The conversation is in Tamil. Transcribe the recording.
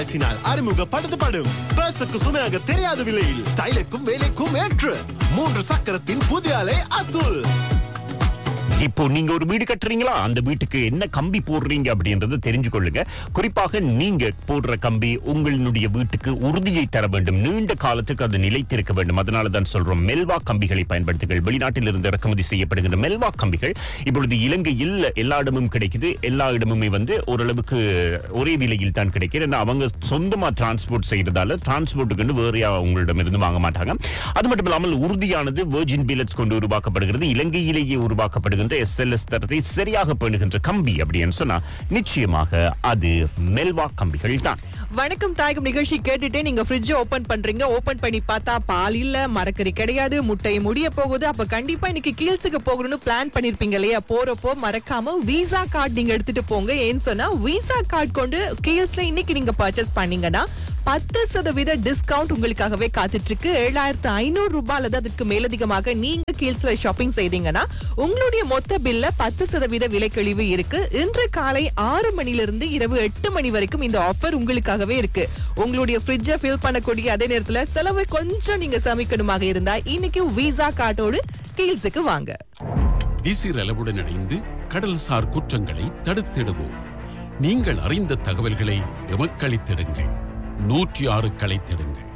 பேசினால் அறிமுகப்படுத்தப்படும் பேசுக்கு சுமையாக தெரியாத விலையில் ஸ்டைலுக்கும் வேலைக்கும் ஏற்று மூன்று சக்கரத்தின் புதிய அலை அதுல் இப்போ நீங்க ஒரு வீடு கட்டுறீங்களா அந்த வீட்டுக்கு என்ன கம்பி போடுறீங்க அப்படின்றத தெரிஞ்சு கொள்ளுங்க குறிப்பாக நீங்க போடுற கம்பி உங்களுடைய வீட்டுக்கு உறுதியை தர வேண்டும் நீண்ட காலத்துக்கு அது நிலைத்திருக்க வேண்டும் அதனால தான் சொல்றோம் மெல்வா கம்பிகளை பயன்படுத்துங்கள் வெளிநாட்டில் இருந்து இறக்குமதி செய்யப்படுகின்ற மெல்வா கம்பிகள் இப்பொழுது இலங்கையில் எல்லா இடமும் கிடைக்குது எல்லா இடமுமே வந்து ஓரளவுக்கு ஒரே விலையில் தான் கிடைக்குது ஏன்னா அவங்க சொந்தமா டிரான்ஸ்போர்ட் செய்யறதால டிரான்ஸ்போர்ட்டுக்கு வேறையா உங்களிடமிருந்து வாங்க மாட்டாங்க அது மட்டும் இல்லாமல் உறுதியானது வெர்ஜின் பீலட்ஸ் கொண்டு உருவாக்கப்படுகிறது இலங்கையிலேயே உருவாக்கப்படுகின்ற எஸ்எல்எஸ் தரத்தை சரியாக பேணுகின்ற கம்பி அப்படின்னு சொன்னா நிச்சயமாக அது மெல்வா கம்பிகள் தான் வணக்கம் தாயகம் நிகழ்ச்சி கேட்டுட்டு நீங்க ஃப்ரிட்ஜ் ஓபன் பண்றீங்க ஓபன் பண்ணி பார்த்தா பால் இல்ல மரக்கறி கிடையாது முட்டை முடிய போகுது அப்ப கண்டிப்பா இன்னைக்கு கீல்ஸுக்கு போகணும்னு பிளான் பண்ணிருப்பீங்க இல்லையா போறப்போ மறக்காம விசா கார்டு நீங்க எடுத்துட்டு போங்க ஏன்னு சொன்னா விசா கார்டு கொண்டு கீல்ஸ்ல இன்னைக்கு நீங்க பர்ச்சேஸ் பண்ணீங்கன்னா பத்து சதவீத டிஸ்கவுண்ட் உங்களுக்காகவே காத்துட்டு இருக்கு ஏழாயிரத்து ஐநூறு ரூபாய் அல்லது அதுக்கு மேலதிகமாக நீங்க கீல்ஸ்ல ஷாப்பிங் செய்தீங்கன்னா உங்களுடைய மொத்த பில்ல பத்து சதவீத விலைக்கழிவு இருக்கு இன்று காலை ஆறு மணில இருந்து இரவு எட்டு மணி வரைக்கும் இந்த ஆஃபர் உங்களுக்காகவே இருக்கு உங்களுடைய ஃப்ரிட்ஜை ஃபில் பண்ணக்கூடிய அதே நேரத்துல செலவை கொஞ்சம் நீங்க சமைக்கணுமாக இருந்தா இன்னைக்கு விசா கார்டோடு கீல்ஸுக்கு வாங்க திசிரளவுடன் இணைந்து கடல்சார் குற்றங்களை தடுத்திடுவோம் நீங்கள் அறிந்த தகவல்களை எமக்களித்திடுங்கள் நூற்றி ஆறு களைத்திடுங்கள்